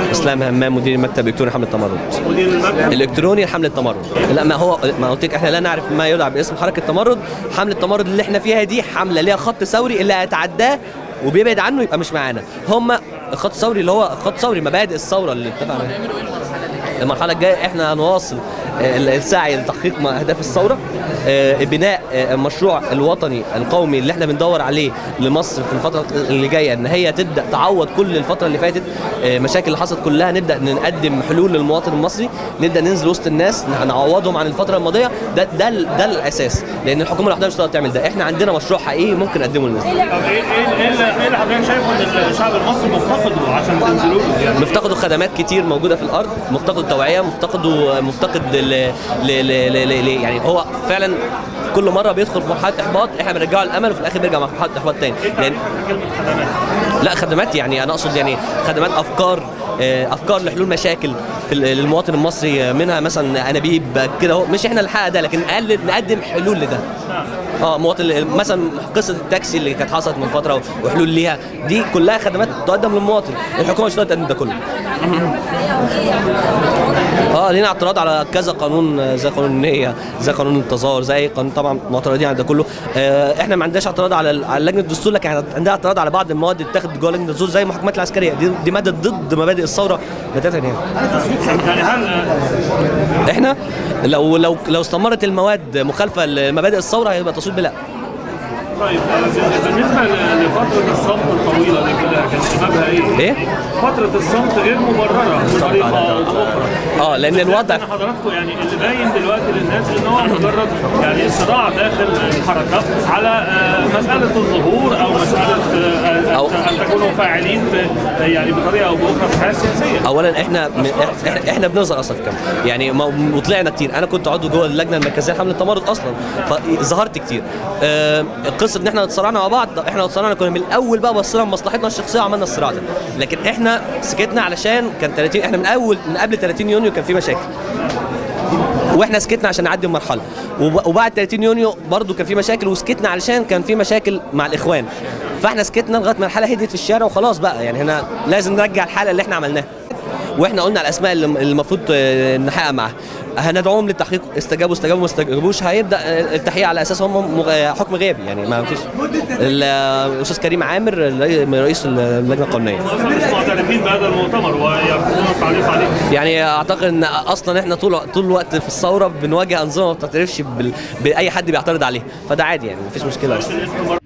اسلام همام مدير المكتب الالكتروني حمله التمرد مدير المكتب الالكتروني لحمله التمرد لا ما هو ما قلت لك احنا لا نعرف ما يدعى باسم حركه تمرد حمله التمرد اللي احنا فيها دي حمله ليها خط ثوري اللي هيتعداه وبيبعد عنه يبقى مش معانا هم الخط الثوري اللي هو خط ثوري مبادئ الثوره اللي اتفقنا عليها المرحله الجايه احنا هنواصل آه، السعي لتحقيق ما اهداف الثوره آه، بناء آه، المشروع الوطني القومي اللي احنا بندور عليه لمصر في الفتره اللي جايه ان هي تبدا تعوض كل الفتره اللي فاتت آه، مشاكل اللي حصلت كلها نبدا نقدم حلول للمواطن المصري نبدا ننزل وسط الناس نعوضهم عن الفتره الماضيه ده ده ال- ده الاساس لان الحكومه لوحدها مش هتقدر تعمل ده احنا عندنا مشروع حقيقي ممكن نقدمه للناس طب ايه ايه ايه اللي ايه اللي حضرتك شايفه ان الشعب المصري مفتقده عشان تنزلوا له يعني مفتقدوا خدمات كتير موجوده في الارض مفتقدوا توعيه مفتقدوا مفتقد ل... ل... ل... ل... ل... يعني هو فعلا كل مره بيدخل في مرحله احباط احنا بنرجعه الامل وفي الاخر بيرجع مرحله احباط تاني ايه لان تعريفك لكلمه خدمات؟ لا خدمات يعني انا اقصد يعني خدمات افكار آه، افكار لحلول مشاكل في ال- للمواطن المصري آه، منها مثلا انابيب كده اهو مش احنا اللي نحقق ده لكن اقل نقدم حلول لده نعم اه مواطن مثلا قصه التاكسي اللي كانت حصلت من فتره وحلول ليها دي كلها خدمات تقدم للمواطن الحكومه مش هتقدر تقدم ده كله اه لينا اعتراض على كذا قانون آه، زي قانون النية زي قانون التظاهر زي قانون طبعا معترضين على ده كله آه احنا ما عندناش اعتراض على ال- على لجنه الدستور لكن عندنا اعتراض على بعض المواد اللي اتاخدت جوه لجنه الدستور زي المحاكمات العسكريه دي, دي ماده ضد مبادئ الثوره بتاتا يعني يعني هل احنا لو لو لو استمرت المواد مخالفه لمبادئ الثوره هيبقى تصويت بلا طيب بالنسبه ل- لفتره الصمت الطويله دي كلها كان سببها ايه؟ ايه؟ فتره الصمت غير مبرره بطريقه او باخرى اه لان الوضع ان حضراتكم يعني اللي باين دلوقتي للناس ان هو مجرد يعني صراع داخل الحركه على آه، مساله الظهور او مساله آه، أو- ان تكونوا فاعلين في يعني بطريقه او باخرى في الحياه السياسيه. اولا احنا م- إح- احنا بنظهر اصلا في كام يعني ما- وطلعنا كتير انا كنت عضو جوه اللجنه المركزيه لحمله التمرد اصلا فظهرت كتير آه، قصه ان احنا اتصارعنا مع بعض احنا اتصارعنا كنا من الاول بقى بصينا لمصلحتنا الشخصيه وعملنا الصراع ده لكن احنا سكتنا علشان كان 30 احنا من اول من قبل 30 يونيو كان في مشاكل واحنا سكتنا عشان نعدي المرحله وب- وبعد 30 يونيو برضو كان في مشاكل وسكتنا علشان كان في مشاكل مع الاخوان فاحنا سكتنا لغايه ما الحاله هديت في الشارع وخلاص بقى يعني هنا لازم نرجع الحاله اللي احنا عملناها واحنا قلنا على الاسماء اللي اللي المفروض آه، نحقق معاها هندعوهم للتحقيق استجابوا استجابوا ما استجابوش هيبدا آه، التحقيق على اساس هم مغ- آه، حكم غيابي يعني ما فيش ال- آه، الاستاذ كريم عامر الرئي- رئيس اللجنه القانونيه اصلا مش معترفين بهذا المؤتمر ويرفضون التعليق عليه. يعني اعتقد ان اصلا احنا طول طول الوقت في الثوره بنواجه انظمه ما بتعترفش بال... باي حد بيعترض عليها فده عادي يعني مفيش مشكله مش الاستمرار